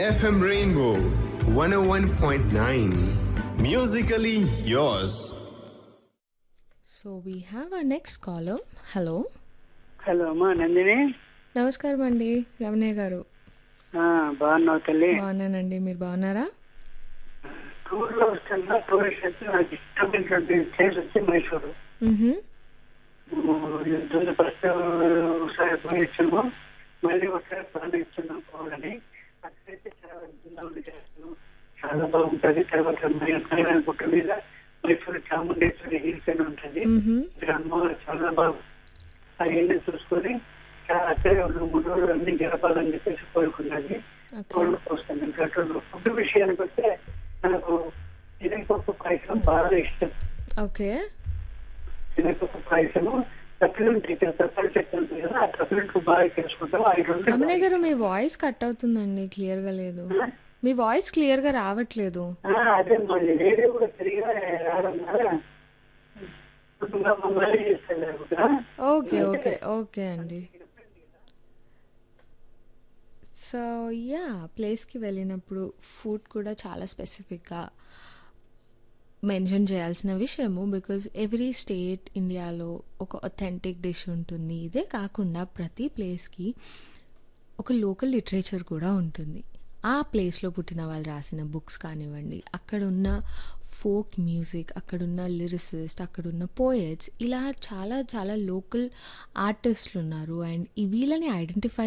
FM Rainbow 101.9. Musically yours. So we have a next caller hello hello అమ్మా నందిని నమస్కారం అండి రమణయ్య గారు ఆ, బాగున్నావు తల్లి బాగున్నానండి మీరు బాగున్నారా టూర్ లో వస్తున్నా టూరిస్ట్ వచ్చి నాకు ఇష్టమైనటువంటి ప్లేస్ వచ్చి మైసూరు మ్హూ. ఇంతకు ఫస్ట్ ఒకసారి పోయి వచ్చాము మళ్ళీ ఒకసారి ప్లాన్ ఇచ్చున్నాం పోవాలని అక్కడైతే చాలా బృందావనం చేస్తున్నాం చాలా బాగుంటది తర్వాత మైసూరు గుట్ట మీద మైసూరు చాముండేశ్వరి హిల్స్ అని ఉంటుంది మ్హూ. ఇక్కడ అమ్మవారు చాలా బాగా అవన్నీ చూసుకొని చాలా అక్కడే ఒక మూడు రోజులు అన్ని గడపాలని చెప్పేసి కోరుకున్నది ఓకే కోళ్ళు పోస్తాను ఇంకా ఫుడ్ విషయానికి వస్తే నాకు శనగపప్పు పాయసం బాగా ఇష్టం ఓకే శనగపప్పు పాయసము తప్పిలుంటి తప్పలు చెట్టు ఉంటుంది కదా ఆ తప్పిలుంటు బాగా చేసుకుంటాం అవి రెండు రమణయ్య గారు మీ వాయిస్ కట్ అవుతుందండి క్లియర్గా లేదు మీ వాయిస్ క్లియర్గా రావట్లేదు ఆ, అదే మళ్ళీ రేడియో కూడా సరిగా రావడం వల్ల కుటుంబం మమ్మల్ని చేస్తారు కూడా ఓకే ఓకే ఓకే అండి సో యా ప్లేస్కి వెళ్ళినప్పుడు ఫుడ్ కూడా చాలా స్పెసిఫిక్గా మెన్షన్ చేయాల్సిన విషయము బికాజ్ ఎవ్రీ స్టేట్ ఇండియాలో ఒక ఒథెంటిక్ డిష్ ఉంటుంది ఇదే కాకుండా ప్రతి ప్లేస్కి ఒక లోకల్ లిటరేచర్ కూడా ఉంటుంది ఆ ప్లేస్లో పుట్టిన వాళ్ళు రాసిన బుక్స్ కానివ్వండి అక్కడ ఉన్న ఫోక్ మ్యూజిక్ అక్కడున్న లిరిసిస్ట్ అక్కడున్న పోయట్స్ ఇలా చాలా చాలా లోకల్ ఆర్టిస్టులు ఉన్నారు అండ్ ఈ వీళ్ళని ఐడెంటిఫై